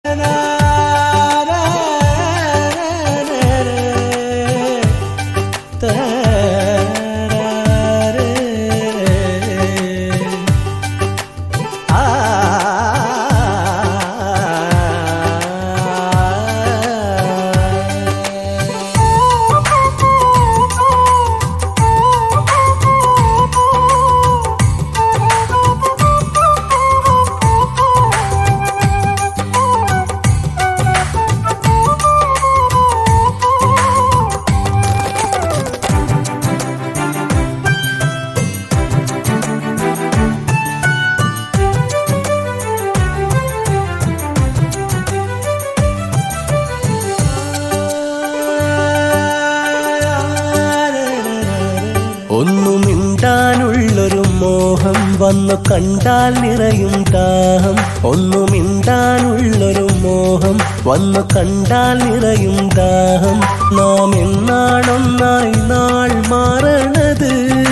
ഒന്നു മിണ്ടാനുള്ളൊരു മോഹം വന്നു കണ്ടാൽ നിറയും ദാഹം ഒന്നു മിണ്ടാനുള്ളൊരു മോഹം വന്നു കണ്ടാൽ നിറയും ദാഹം നാം എന്നാണൊന്നായി നാൾ മാറണത്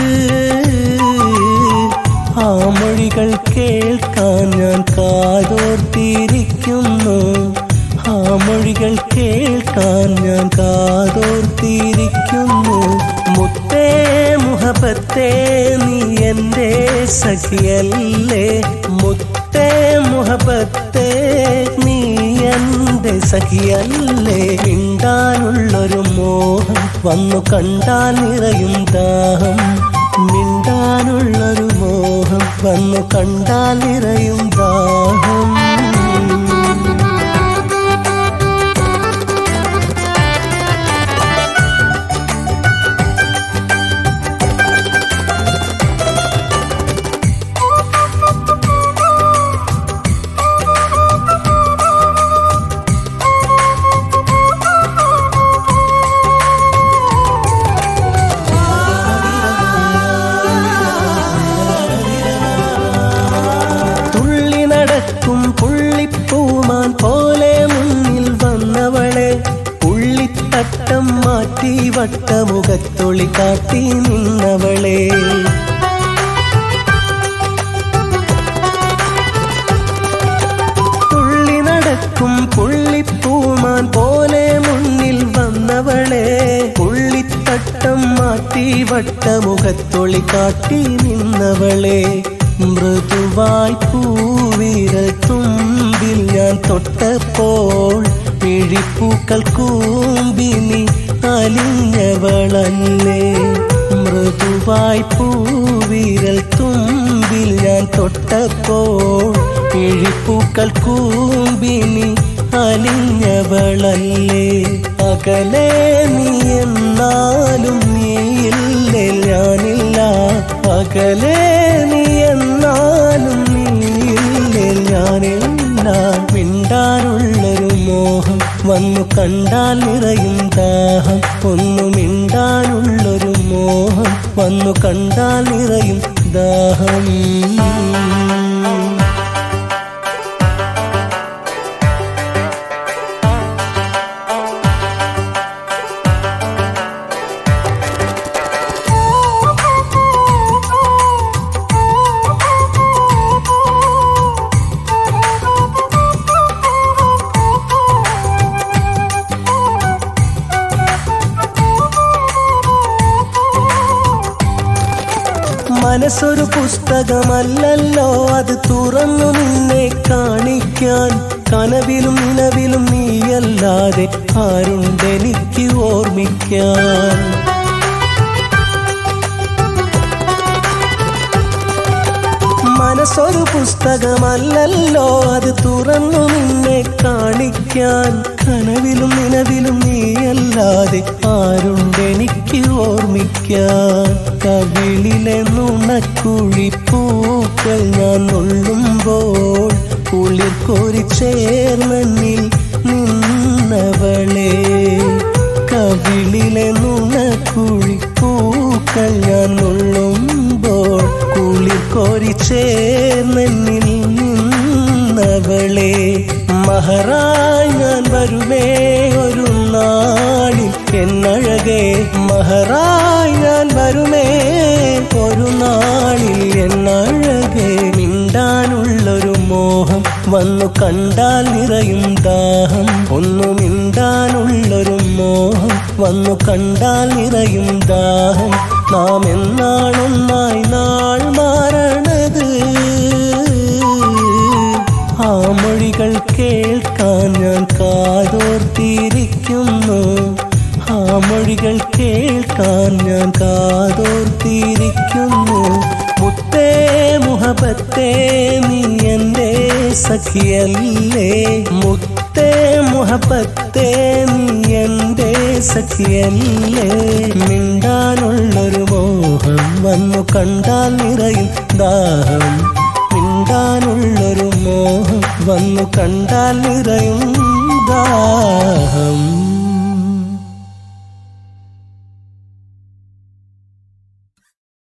ആ മൊഴികൾ കേൾക്കാൻ ഞാൻ കാതോർത്തിരിക്കുന്നു ആ മൊഴികൾ കേൾക്കാൻ ഞാൻ കാതോർത്തിരിക്കുന്നു മുത്തേ മുഹബത്തേ നീ എൻ്റെ സഖിയല്ലേ മുത്തേ മുഹബത്തേ നീ എൻ്റെ സഖിയല്ലേ മിണ്ടാനുള്ളൊരു മോഹം വന്നു കണ്ടാൽ നിറയും ദാഹം മിണ്ടാനുള്ളൊരു മോഹം വന്നു കണ്ടാൽ നിറയും ദാഹം തുള്ളി നടക്കും പുള്ളിപ്പൂമാൻ പോലെ മുന്നിൽ വന്നവളെ പുള്ളിത്തട്ടം മാറ്റി വട്ടമുഖത്തൊളി കാട്ടി നിന്നവളെ തുള്ളി നടക്കും പുള്ളിപ്പൂമാൻ പോലെ മുന്നിൽ വന്നവളെ പുള്ളിത്തട്ടം മാറ്റി വട്ടമുഖത്തൊളി കാട്ടി നിന്നവളെ മൃദുവായി പൂവിരൽ തുമ്പിൽ ഞാൻ തൊട്ടപ്പോൾ പിഴിപ്പൂക്കൾ കൂമ്പിനി അലിഞ്ഞവളല്ലേ മൃദുവായി പൂവിരൽ തുമ്പിൽ ഞാൻ തൊട്ടപ്പോൾ പിഴിപ്പൂക്കൾ കൂമ്പിനി അലിഞ്ഞവളല്ലേ അകലെ നീ എന്നാലും നീയില്ലേ ഞാനില്ല അകലെ നീ എന്നാലും നീയില്ലേ ഞാനില്ല മിണ്ടാനുള്ളൊരു മോഹം വന്നു കണ്ടാൽ നിറയും ദാഹം ഒന്നു മിണ്ടാനുള്ളൊരു മോഹം വന്നു കണ്ടാൽ നിറയും ദാഹം മനസ്സൊരു പുസ്തകമല്ലല്ലോ അത് തുറന്നു നിന്നെ കാണിക്കാൻ കനവിലും നിലവിലും നീയല്ലാതെ ആരുണ്ടെനിക്ക് ഓർമ്മിക്കാൻ മനസ്സൊരു പുസ്തകമല്ലല്ലോ അത് തുറന്നു നിന്നെ കാണിക്കാൻ കനവിലും നിലവിലും നീയല്ലാതെ ആരുണ്ടെനിക്ക് ഓർമ്മിക്കാൻ കവിളിലെ നുണക്കുഴി പൂക്കൾ ഞാൻ നുള്ളുമ്പോൾ കുളിർ കോരി ചേർന്നിൽ നിന്നവളെ കവിളിലെ നുണക്കുഴി പൂക്കൾ ഞാൻ നുള്ളുമ്പോൾ കുളിർ കോരി ചേർന്നിൽ നിന്നവളെ മഹറായി ഞാൻ വരുമേ ഒരു നാളിൽ എന്നഴകെ മഹറായി ഞാൻ വരുമേ ഒരു നാളിൽ എന്നഴകെ മിണ്ടാനുള്ളൊരു മോഹം വന്നു കണ്ടാൽ നിറയും ദാഹം ഒന്നു മിണ്ടാനുള്ളൊരു മോഹം വന്നു കണ്ടാൽ നിറയും ദാഹം നാം എന്നാണൊന്നായി നാൾ മാറണത് ആ മൊഴികൾ കേൾക്കാൻ ഞാൻ കാതോർത്തിരിക്കുന്നു ആ മൊഴികൾ കേൾക്കാൻ ഞാൻ കാതോർത്തിരിക്കുന്നു മുത്തേ മുഹബത്തേ നീ എൻ്റെ സഖിയല്ലേ മുത്തേ മുഹബത്തേ നീ എൻ്റെ സഖിയല്ലേ മിണ്ടാനുള്ളൊരു മോഹം വന്നു കണ്ടാൽ നിറയും ദാഹം മിണ്ടാനുള്ളൊരു മോഹം വന്നു കണ്ടാൽ നിറയും